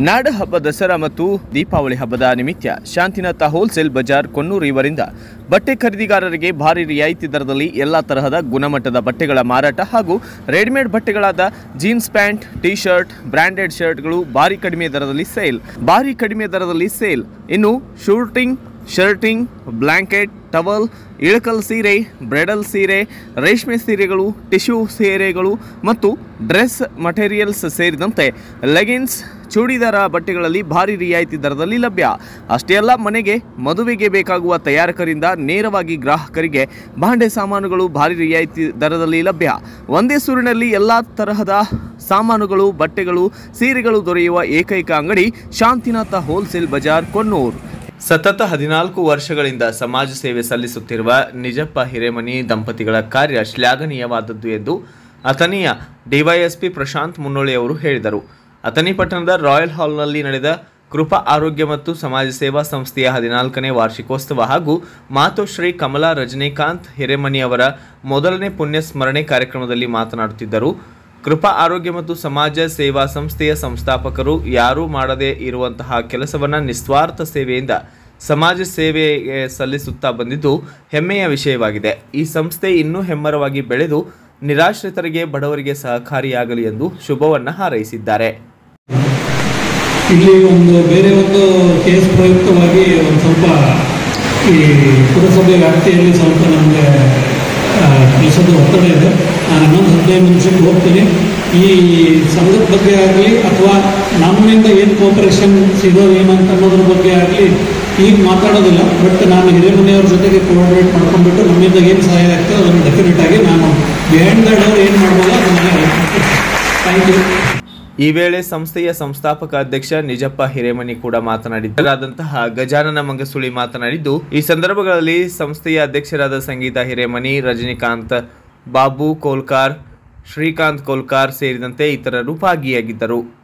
ನಾಡ ಹಬ್ಬ ದಸರಾ ಮತ್ತು ದೀಪಾವಳಿ ಹಬ್ಬದ ನಿಮಿತ್ತ ಶಾಂತಿನಾಥ ಹೋಲ್ಸೇಲ್ ಬಜಾರ್ ಕೊನ್ನೂರು ಇವರಿಂದ ಬಟ್ಟೆ ಖರೀದಿಗಾರರಿಗೆ ಭಾರಿ ರಿಯಾಯಿತಿ ದರದಲ್ಲಿ ಎಲ್ಲ ತರಹದ ಗುಣಮಟ್ಟದ ಬಟ್ಟೆಗಳ ಮಾರಾಟ ಹಾಗೂ ರೆಡಿಮೇಡ್ ಬಟ್ಟೆಗಳಾದ jeans pant T shirt branded ಶರ್ಟ್ಗಳು ಭಾರಿ ಕಡಿಮೆ ದರದಲ್ಲಿ ಸೇಲ್ ಭಾರಿ ಕಡಿಮೆ ದರದಲ್ಲಿ ಸೇಲ್ ಇನ್ನು suiting shirting blanket towel Ilkal ಸೀರೆ ಬ್ರೆಡಲ್ ಸೀರೆ ರೇಷ್ಮೆ ಸೀರೆಗಳು ಟಿಶ್ಯೂ ಸೀರೆಗಳು ಮತ್ತು ಡ್ರೆಸ್ ಮಟೀರಿಯಲ್ಸ್ ಸೇರಿದಂತೆ ಲೆಗಿನ್ಸ್ ಚೂಡಿದಾರ ಬಟ್ಟೆಗಳಲ್ಲಿ ಭಾರಿ ರಿಯಾಯಿತಿ ದರದಲ್ಲಿ ಲಭ್ಯ ಅಷ್ಟೇ ಅಲ್ಲ ಮನೆಗೆ ಮದುವೆಗೆ ಬೇಕಾಗುವ ತಯಾರಕರಿಂದ ನೇರವಾಗಿ ಗ್ರಾಹಕರಿಗೆ ಭಾಂಡೆ ಸಾಮಾನುಗಳು ಭಾರಿ ರಿಯಾಯಿತಿ ದರದಲ್ಲಿ ಲಭ್ಯ ಒಂದೇ ಸೂರಿನಲ್ಲಿ ಎಲ್ಲ ತರಹದ ಸಾಮಾನುಗಳು ಬಟ್ಟೆಗಳು ಸೀರೆಗಳು ದೊರೆಯುವ ಏಕೈಕ ಅಂಗಡಿ ಶಾಂತಿನಾಥ ಹೋಲ್ಸೇಲ್ ಬಜಾರ್ ಕೊನ್ನೂರು ಸತತ ಹದಿನಾಲ್ಕು ವರ್ಷಗಳಿಂದ ಸಮಾಜ ಸೇವೆ ಸಲ್ಲಿಸುತ್ತಿರುವ ನಿಜಪ್ಪ ಹಿರೇಮನಿ ದಂಪತಿಗಳ ಕಾರ್ಯ ಶ್ಲಾಘನೀಯವಾದದ್ದು ಎಂದು ಅಥಣಿಯ ಡಿವೈಎಸ್ಪಿ ಪ್ರಶಾಂತ್ ಮುನ್ನೋಳಿ ಅವರು ಹೇಳಿದರು ಅಥಣಿ ಪಟ್ಟಣದ ರಾಯಲ್ ಹಾಲ್ನಲ್ಲಿ ನಡೆದ ಕೃಪಾ ಆರೋಗ್ಯ ಮತ್ತು ಸಮಾಜ ಸೇವಾ ಸಂಸ್ಥೆಯ ಹದಿನಾಲ್ಕನೇ ವಾರ್ಷಿಕೋತ್ಸವ ಹಾಗೂ ಮಾತೋಶ್ರೀ ಕಮಲಾ ರಜನಿಕಾಂತ್ ಹಿರೇಮನಿ ಅವರ ಮೊದಲನೇ ಪುಣ್ಯ ಸ್ಮರಣೆ ಕಾರ್ಯಕ್ರಮದಲ್ಲಿ ಮಾತನಾಡುತ್ತಿದ್ದರು ಕೃಪಾ ಆರೋಗ್ಯ ಮತ್ತು ಸಮಾಜ ಸೇವಾ ಸಂಸ್ಥೆಯ ಸಂಸ್ಥಾಪಕರು ಯಾರೂ ಮಾಡದೇ ಇರುವಂತಹ ಕೆಲಸವನ್ನು ನಿಸ್ವಾರ್ಥ ಸೇವೆಯಿಂದ ಸಮಾಜ ಸೇವೆಗೆ ಸಲ್ಲಿಸುತ್ತಾ ಬಂದಿದ್ದು ಹೆಮ್ಮೆಯ ವಿಷಯವಾಗಿದೆ ಈ ಸಂಸ್ಥೆ ಇನ್ನೂ ಹೆಮ್ಮರವಾಗಿ ಬೆಳೆದು ನಿರಾಶ್ರಿತರಿಗೆ ಬಡವರಿಗೆ ಸಹಕಾರಿಯಾಗಲಿ ಎಂದು ಶುಭವನ್ನು ಹಾರೈಸಿದ್ದಾರೆ ಇಲ್ಲಿ ಒಂದು ಬೇರೆ ಒಂದು ಕೇಸ್ ಪ್ರಯುಕ್ತವಾಗಿ ಒಂದು ಸ್ವಲ್ಪ ಈ ಪುರಸಭೆ ವ್ಯಾಪ್ತಿಯಲ್ಲಿ ಸ್ವಲ್ಪ ನಮಗೆ ಕೆಲಸದ ಒತ್ತಡ ಇದೆ ನಾನು ಇನ್ನೊಂದು ಹದಿನೈದು ನಿಮಿಷಕ್ಕೆ ಹೋಗ್ತೀನಿ ಈ ಸಂಘದ ಬಗ್ಗೆ ಆಗಲಿ ಅಥವಾ ನಮ್ಮಿಂದ ಏನು ಕೋಪರೇಷನ್ ಸಿಗೋದು ಏನು ಅಂತ ಅನ್ನೋದ್ರ ಬಗ್ಗೆ ಆಗಲಿ ಈಗ ಮಾತಾಡೋದಿಲ್ಲ ಬಟ್ ನಾನು ಹಿರೇಮನೆಯವ್ರ ಜೊತೆಗೆ ಕೋಆರ್ಡಿನೇಟ್ ಮಾಡ್ಕೊಂಡ್ಬಿಟ್ಟು ನಮ್ಮಿಂದ ಏನು ಸಹಾಯ ಆಗ್ತದೆ ಅದನ್ನು ಡೆಫಿನೆಟ್ ಆಗಿ ನಾನು ಬಿಹೈಂಡ್ ದ ಡೋರ್ ಏನು ಮಾಡ್ಬೋದು ಅದನ್ನೆಲ್ಲ ಥ್ಯಾಂಕ್ ಯು ಈ ವೇಳೆ ಸಂಸ್ಥೆಯ ಸಂಸ್ಥಾಪಕ ಅಧ್ಯಕ್ಷ ನಿಜಪ್ಪ ಹಿರೇಮನಿ ಕೂಡ ಮಾತನಾಡಿದ್ದರಾದಂತಹ ಗಜಾನನ ಮಂಗಸುಳಿ ಮಾತನಾಡಿದ್ದು ಈ ಸಂದರ್ಭಗಳಲ್ಲಿ ಸಂಸ್ಥೆಯ ಅಧ್ಯಕ್ಷರಾದ ಸಂಗೀತ ಹಿರೇಮನಿ ರಜನಿಕಾಂತ್ ಬಾಬು ಕೋಲ್ಕಾರ್ ಶ್ರೀಕಾಂತ್ ಕೋಲ್ಕಾರ್ ಸೇರಿದಂತೆ ಇತರರು ಭಾಗಿಯಾಗಿದ್ದರು